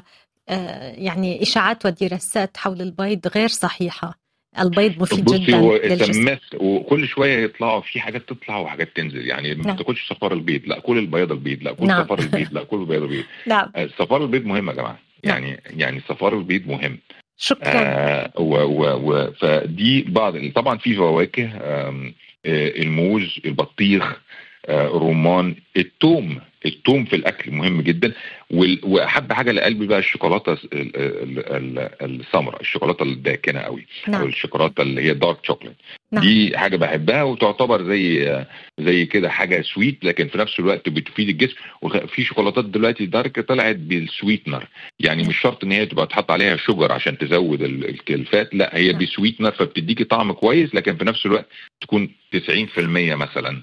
آه، يعني إشاعات ودراسات حول البيض غير صحيحة البيض مفيد بصي جدا هو للجسم سمات وكل شويه يطلعوا في حاجات تطلع وحاجات تنزل يعني ما نعم. تاكلش صفار البيض لا كل البياض البيض لا كل نعم. صفار البيض لا كل بياض البيض نعم آه، صفار البيض مهم يا جماعه يعني يعني صفار البيض مهم شكرا آه و و و فدي بعض طبعا في فواكه آم، آه الموز البطيخ آه الرمان التوم التوم في الاكل مهم جدا وال- واحب حاجه لقلبي بقى الشوكولاته ال- ال- ال- السمراء الشوكولاته الداكنه قوي او نعم الشوكولاته اللي هي دارك شوكليت نعم. دي حاجه بحبها وتعتبر زي زي كده حاجه سويت لكن في نفس الوقت بتفيد الجسم وفي شوكولاتات دلوقتي دارك طلعت بالسويتنر يعني نعم. مش شرط ان هي تبقى تحط عليها شوجر عشان تزود ال- الفات لا هي نعم. بسويتنر فبتديكي طعم كويس لكن في نفس الوقت تكون 90% مثلا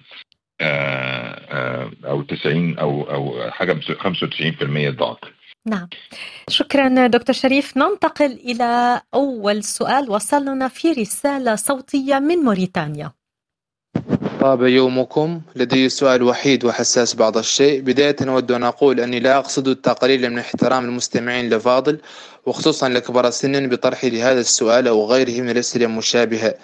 آه، آه، او 90 او او حاجه 95% دارك نعم شكرا دكتور شريف ننتقل إلى أول سؤال وصلنا في رسالة صوتية من موريتانيا طاب يومكم لدي سؤال وحيد وحساس بعض الشيء بداية أود أن أقول أني لا أقصد التقليل من احترام المستمعين لفاضل وخصوصا لكبار سنا بطرحي لهذا السؤال أو غيره من الأسئلة المشابهة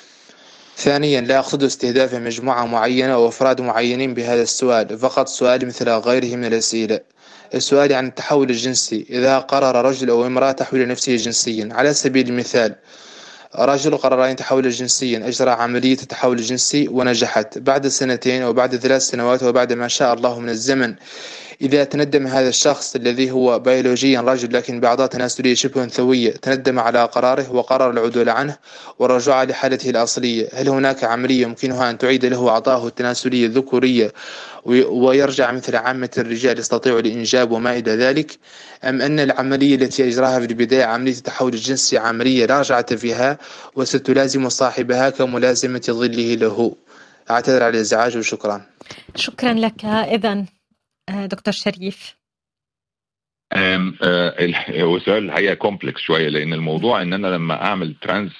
ثانيا لا أقصد استهداف مجموعة معينة أو أفراد معينين بهذا السؤال فقط سؤال مثل غيره من الأسئلة السؤال عن التحول الجنسي إذا قرر رجل أو امرأة تحويل نفسه جنسيا على سبيل المثال رجل قرر أن يتحول جنسيا أجرى عملية التحول الجنسي ونجحت بعد سنتين أو بعد ثلاث سنوات وبعد ما شاء الله من الزمن إذا تندم هذا الشخص الذي هو بيولوجيا رجل لكن بأعضاء تناسلية شبه أنثوية تندم على قراره وقرر العدول عنه والرجوع لحالته الأصلية هل هناك عملية يمكنها أن تعيد له أعضاءه التناسلية الذكورية وي- ويرجع مثل عامة الرجال يستطيع الإنجاب وما إلى ذلك أم أن العملية التي أجراها في البداية عملية التحول الجنسي عملية لا رجعة فيها وستلازم صاحبها كملازمة ظله له اعتذر على الازعاج وشكرا شكرا لك اذا دكتور شريف أم، آه، ال- هو سؤال الحقيقه كومبلكس شويه لان الموضوع ان انا لما اعمل ترانس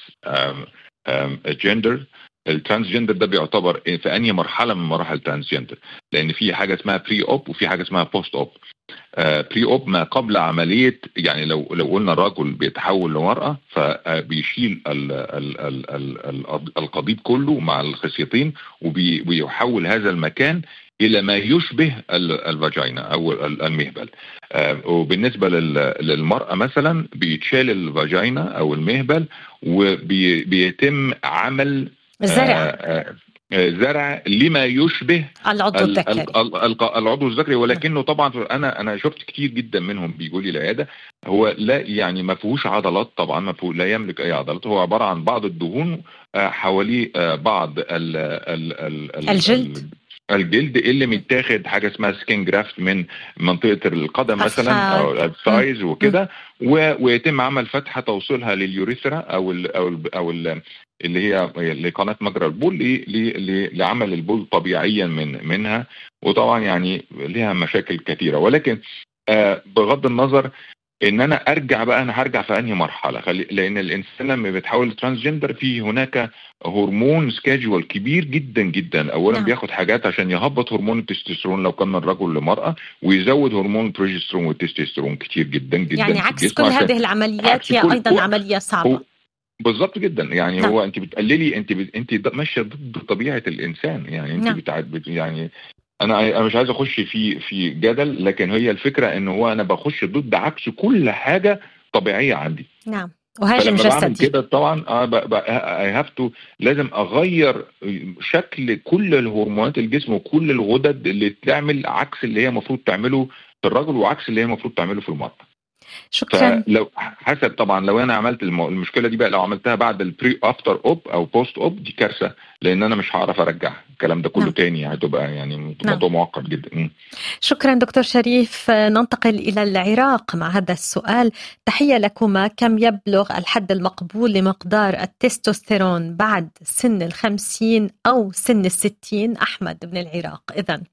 جندر الترانس جندر ده بيعتبر في انهي مرحله من مراحل الترانس جندر لان في حاجه اسمها بري اوب وفي حاجه اسمها بوست اوب بري اوب ما قبل عمليه يعني لو لو قلنا الرجل بيتحول لمراه فبيشيل ال- ال- ال- ال- ال- القضيب كله مع الخصيتين وبي- ويحول هذا المكان الى ما يشبه ال- الفاجينا او ال- المهبل آه، وبالنسبه لل- للمراه مثلا بيتشال الفاجينا او المهبل وبيتم عمل زرع آه، آه، زرع لما يشبه العضو ال- الذكري ال- ال- ال- العضو الذكري ولكنه طبعا انا انا شفت كتير جدا منهم بيجوا لي العياده هو لا يعني ما فيهوش عضلات طبعا ما فيه لا يملك اي عضلات هو عباره عن بعض الدهون آه، حواليه آه، بعض ال ال ال ال الجلد. ال- الجلد اللي متاخد حاجه اسمها سكين جرافت من منطقه القدم مثلا او أفخاذ. السايز وكده و- ويتم عمل فتحه توصيلها لليوريثرا او ال او ال او ال اللي هي لقناه مجرى البول ل- ل- ل- لعمل البول طبيعيا من منها وطبعا يعني لها مشاكل كثيره ولكن آه، بغض النظر ان انا ارجع بقى انا هرجع في انهي مرحله خلي لان الانسان لما بيتحول لترانسجندر في هناك هرمون سكادجول كبير جدا جدا اولا نعم. بياخد حاجات عشان يهبط هرمون التستوستيرون لو كان من رجل لمراه ويزود هرمون البروجسترون والتستوستيرون كتير جدا جدا يعني في عكس الجسم كل عشان- هذه العمليات عكس هي كل- ايضا هو- عمليه صعبه هو- بالظبط جدا يعني نعم. هو انت بتقللي انت بت... انت د- ماشيه ضد طبيعه الانسان يعني انت نعم. بتع... بت... يعني انا انا مش عايز اخش في في جدل لكن هي الفكره ان هو انا بخش ضد عكس كل حاجه طبيعيه عندي نعم وهاجم فلما بعمل جسدي كده طبعا اي هاف تو لازم اغير شكل كل الهرمونات الجسم وكل الغدد اللي تعمل عكس اللي هي المفروض تعمله في الرجل وعكس اللي هي المفروض تعمله في المرأة شكرا فلو حسب طبعا لو انا عملت الم- المشكله دي بقى لو عملتها بعد البري افتر اوب او بوست اوب دي كارثه لان انا مش هعرف ارجع الكلام ده كله نعم. تاني هتبقى يعني موضوع معقد جدا مم. شكرا دكتور شريف ننتقل إلى العراق مع هذا السؤال تحية لكما كم يبلغ الحد المقبول لمقدار التستوستيرون بعد سن الخمسين أو سن الستين أحمد من العراق إذا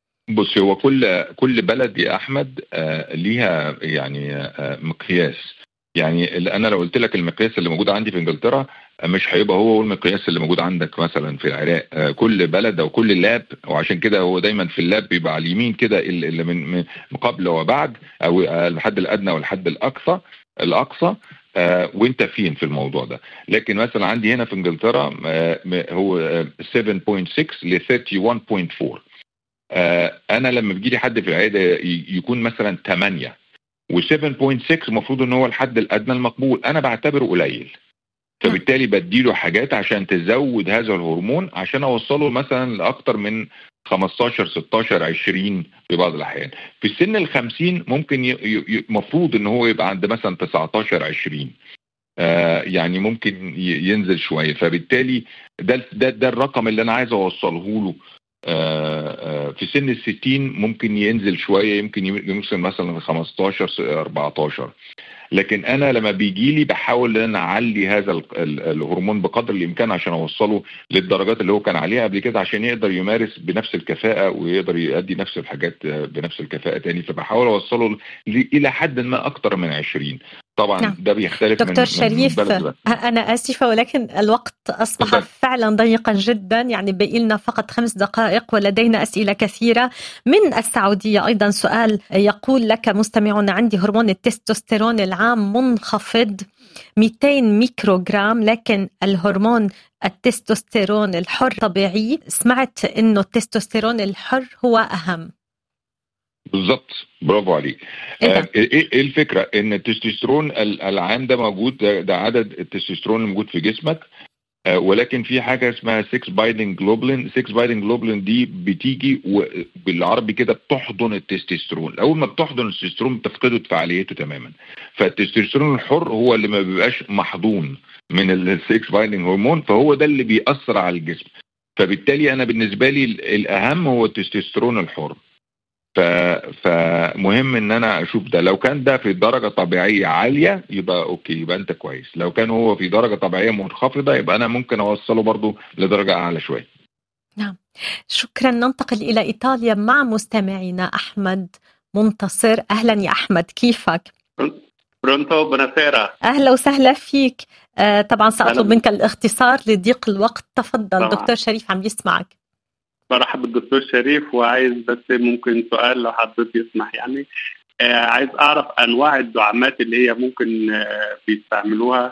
بص هو كل كل بلد يا احمد آه ليها يعني آه مقياس يعني اللي انا لو قلت لك المقياس اللي موجود عندي في انجلترا آه، مش هيبقى هو هو المقياس اللي موجود عندك مثلا في العراق آه كل بلد او كل لاب وعشان كده هو دايما في اللاب بيبقى على اليمين كده ال- اللي من من قبل وبعد او آه، الحد الادنى والحد الاقصى الاقصى آه وانت فين في الموضوع ده لكن مثلا عندي هنا في انجلترا آه م- هو آه، 7.6 ل 31.4 آه، انا لما بيجي لي حد في العياده ي- يكون مثلا 8 و7.6 المفروض ان هو الحد الادنى المقبول انا بعتبره قليل فبالتالي بديله حاجات عشان تزود هذا الهرمون عشان اوصله مثلا لاكتر من 15 16 20 في بعض الاحيان في السن ال 50 ممكن المفروض ان هو يبقى عند مثلا 19 20 آه يعني ممكن ي- ينزل شويه فبالتالي ده ده ده الرقم اللي انا عايز اوصله له آه، آه، في سن الستين ممكن ينزل شويه يمكن يوصل مثلا 15 س- 14 لكن انا لما بيجي لي بحاول ان انا اعلي هذا ال- ال- الهرمون بقدر الامكان عشان اوصله للدرجات اللي هو كان عليها قبل كده عشان يقدر يمارس بنفس الكفاءه ويقدر يؤدي نفس الحاجات آه، بنفس الكفاءه تاني فبحاول اوصله ل- الى حد ما اكتر من 20 طبعا نعم. ده بيختلف من دكتور من شريف بلد لبلد. أنا آسفة ولكن الوقت أصبح تفضل. فعلا ضيقا جدا يعني بقي لنا فقط خمس دقائق ولدينا أسئلة كثيرة من السعودية أيضا سؤال يقول لك مستمعون عندي هرمون التستوستيرون العام منخفض 200 ميكروغرام لكن الهرمون التستوستيرون الحر طبيعي سمعت انه التستوستيرون الحر هو اهم بالظبط برافو عليك إذا. آه، ايه إيه الفكره ان التستوستيرون ال- العام ده موجود ده, ده عدد التستوستيرون الموجود في جسمك آه، ولكن في حاجه اسمها 6 بايندنج جلوبلين 6 بايندنج جلوبلين دي بتيجي وبالعربي كده بتحضن التستوستيرون اول ما بتحضن التستوستيرون بتفقده فعاليته تماما فالتستوستيرون الحر هو اللي ما بيبقاش محضون من ال 6 بايندنج هرمون فهو ده اللي بيأثر على الجسم فبالتالي انا بالنسبه لي ال- الاهم هو التستوستيرون الحر ف... فمهم ان انا اشوف ده لو كان ده في درجه طبيعيه عاليه يبقى اوكي يبقى انت كويس لو كان هو في درجه طبيعيه منخفضه يبقى انا ممكن اوصله برضو لدرجه اعلى شويه نعم شكرا ننتقل إلى إيطاليا مع مستمعنا أحمد منتصر أهلا يا أحمد كيفك؟ برونتو بوناسيرا أهلا وسهلا فيك آه طبعا سأطلب أهلا. منك الاختصار لضيق الوقت تفضل طبعا. دكتور شريف عم يسمعك برحب بالدكتور شريف وعايز بس ممكن سؤال لو حضرتك يسمح يعني آه عايز اعرف انواع الدعامات اللي هي ممكن آه بيستعملوها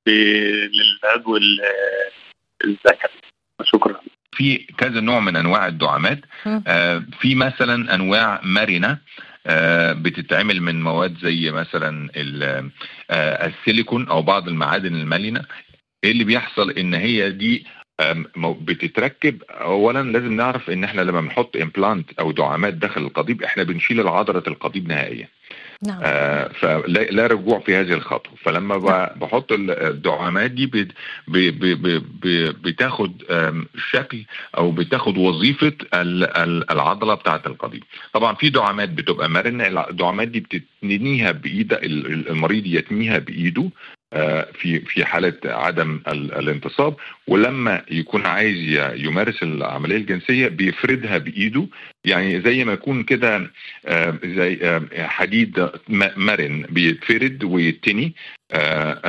في- للعضو ال- آه، الذكري شكرا في كذا نوع من انواع الدعامات مم. آه، في مثلا انواع مرنه آه، بتتعمل من مواد زي مثلا ال- آه، السيليكون او بعض المعادن الملينه ايه اللي بيحصل ان هي دي آم، مو- بتتركب اولا لازم نعرف ان احنا لما بنحط امبلانت او دعامات داخل القضيب احنا بنشيل عضله القضيب نهائيا نعم آه، فلا لا رجوع في هذه الخطوه فلما ب- بحط ال- الدعامات دي بت- ب- ب- ب- ب- بتاخد آم، شكل او بتاخد وظيفه ال- ال- العضله بتاعه القضيب طبعا في دعامات بتبقى مرنه الدعامات دي بتتنيها بايد ال- ال- المريض يتنيها بايده آه، في في حاله عدم ال- الانتصاب ولما يكون عايز ي- يمارس العمليه الجنسيه بيفردها بايده يعني زي ما يكون كده آه، زي آه، حديد م- مرن بيتفرد ويتني آه،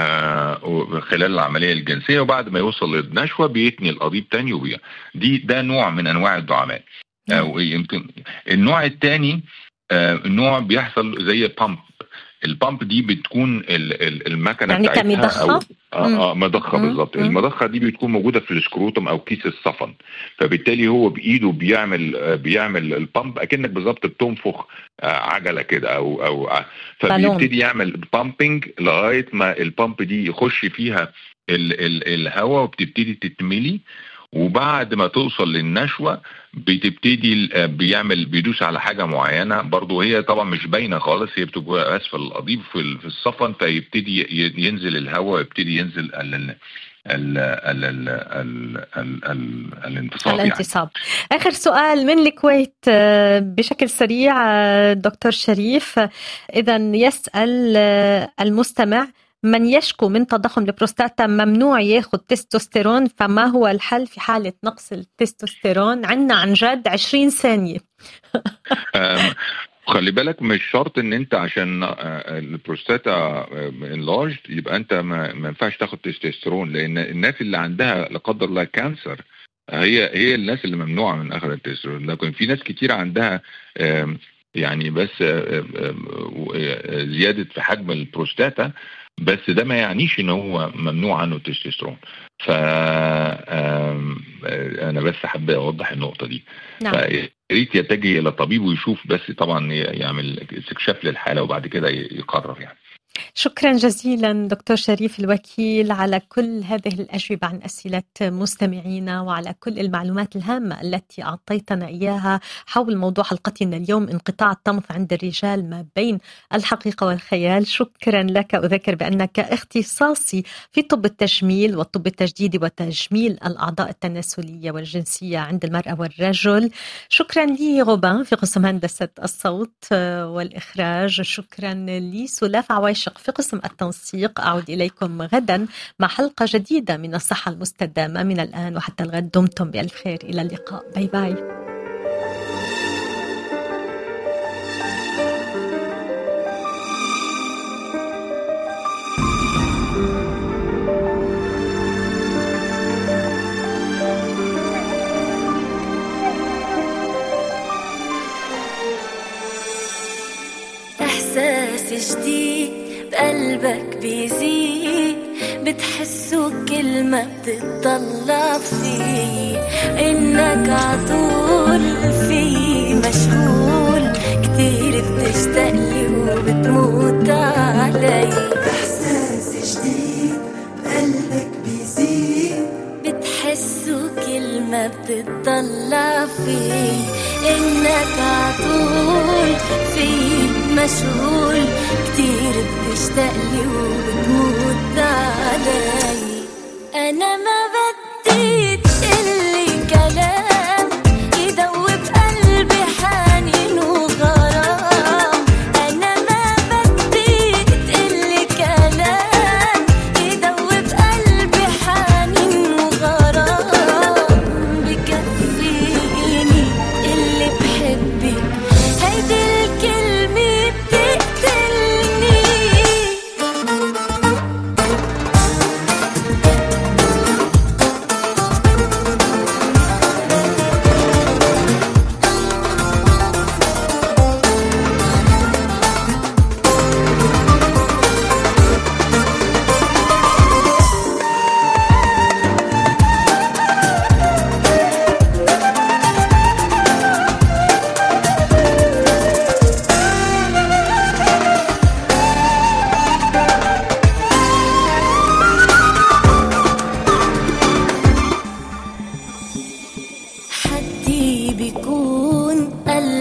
آه، خلال العمليه الجنسيه وبعد ما يوصل للنشوه بيتني القضيب تاني وبيع دي ده نوع من انواع الدعامات آه، ويمكن النوع الثاني نوع بيحصل زي بامب البامب دي بتكون ال- ال- المكنه يعني بتاعتها كمضخة؟ أو- اه اه مضخه مم. بالظبط مم. المضخه دي بتكون موجوده في السكروتم او كيس الصفن فبالتالي هو بايده بيعمل آه، بيعمل البامب اكنك بالظبط بتنفخ آه، عجله كده او او آه، بالون. فبيبتدي يعمل بامبنج لغايه ما البامب دي يخش فيها ال ال الهواء وبتبتدي تتملي وبعد ما توصل للنشوه بتبتدي ال- آه، بيعمل بيدوس على حاجه معينه برضو هي طبعا مش باينه خالص هي بتبقى اسفل القضيب في ال- في الصفن فيبتدي ي- ينزل الهواء يبتدي ينزل ال ال ال ال ال ال ال ال الانتصاب يعني الانتصاب آخر سؤال من الكويت آه، بشكل سريع آه، دكتور شريف إذا يسأل آه، المستمع من يشكو من تضخم البروستاتا ممنوع ياخذ تستوستيرون فما هو الحل في حالة نقص التستوستيرون عندنا عن جد 20 ثانية أم، خلي بالك مش شرط ان انت عشان آه، البروستاتا انلارج يبقى انت ما ما ينفعش تاخد تستوستيرون لان الناس اللي عندها لا قدر الله كانسر هي هي الناس اللي ممنوعه من اخذ التستوستيرون لكن في ناس كتير عندها آم، يعني بس آم، آم، آه، زياده في حجم البروستاتا بس ده ما يعنيش ان هو ممنوع عنه التستوستيرون ف آم، آه، انا بس حابب اوضح النقطه دي نعم فريت يتجه الى طبيب ويشوف بس طبعا يعمل استكشاف للحاله وبعد كده يقرر يعني شكرا جزيلا دكتور شريف الوكيل على كل هذه الأجوبة عن أسئلة مستمعينا وعلى كل المعلومات الهامة التي أعطيتنا إياها حول موضوع حلقتنا اليوم انقطاع الطمث عند الرجال ما بين الحقيقة والخيال شكرا لك أذكر بأنك اختصاصي في طب التجميل والطب التجديدي وتجميل الأعضاء التناسلية والجنسية عند المرأة والرجل شكرا لي غوبان في قسم هندسة الصوت آه، والإخراج شكرا لي سلاف عوايشق في قسم التنسيق أعود إليكم غدا مع حلقة جديدة من الصحة المستدامة من الآن وحتى الغد دمتم بألف خير إلى اللقاء باي باي إحساس جديد بقلبك بيزيد بتحسه كل ما بتطلع فيه إنك عطول فيه مشغول كتير بتشتاق لي وبتموت علي إحساس جديد بقلبك بيزيد بتحسه كل ما بتطلع فيه إنك عطول فيه مشغول كتير بتشتاق لي وبتموت علي أنا ما بدي تقلي كلام يدوب قلبي حنين وغرام أنا ما بدي تقلي كلام يدوب قلبي حنين وغرام بكفي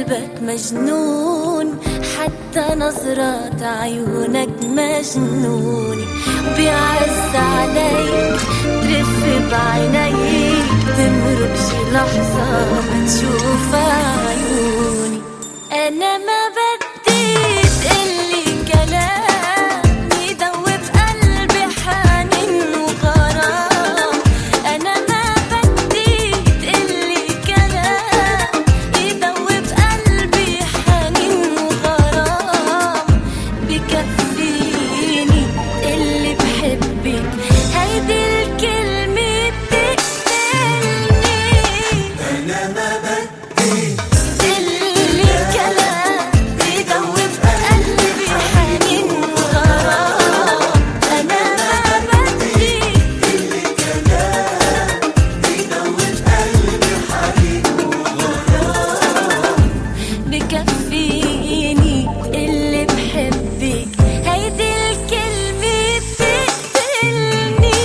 قلبك مجنون حتى نظرات عيونك مجنونة وبيعز عليك تلف بعينيك تمرق شي لحظة ما تشوف عيوني أنا ما بدي تقلي كلام يدوب قلبي حنين وغرام أنا ما بدي تقلي كلام يدوب قلبي حنين وغرام بكفيني اللي بحبك هيدي الكلمة بتقتلني أنا ما بدي تقلي كلام يدوب قلبي حنين وغرام أنا ما بدي بكفيني اللي بحبك هيدي الكلمة بتقتلني